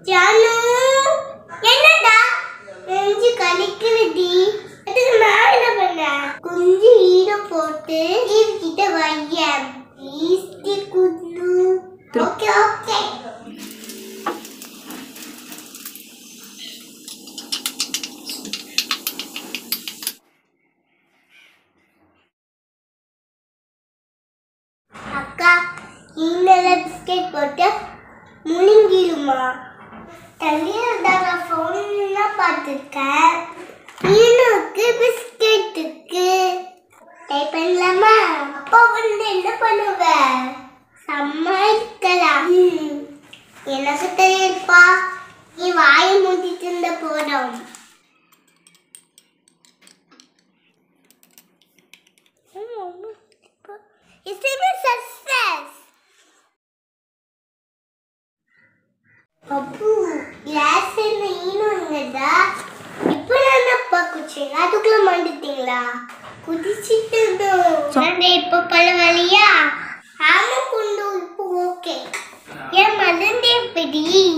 ஜானு என்னடா நெஞ்சு கலிக்குதுடி அதுக்கு நான் என்ன பண்ணேன் கொஞ்சம் ஈரம் போட்டு டிவி கிட்ட வையேன் ப்ளீஸ் டி குண்டு ஓகே ஓகே அக்கா இன்னல பிஸ்கெட் போட்டு முழுங்கிடுமா தண்ணியில் நான் ஃபோன்லாம் பார்த்துருக்கேன் ஈனுக்கு பிஸ்கெட்டுக்கு ட்ரை பண்ணலாமா அப்பா வந்து என்ன பண்ணுவ சமாளிக்கலாம் ம். எனக்கு தெரியுப்பா நீ வாயை மூடிட்டு இருந்த போதும் It's a success. Appu class என்ன ஈனுங்கடா இப்போ நான் அப்பா குச்சிங்க அதுக்குள்ள மாண்டுட்டீங்களா குதிச்சிட்டு இருந்தோம் இப்போ பரவாயில்லையா ஆமா குண்டு இப்போ ஓகே ஏன் மறந்தே பிடி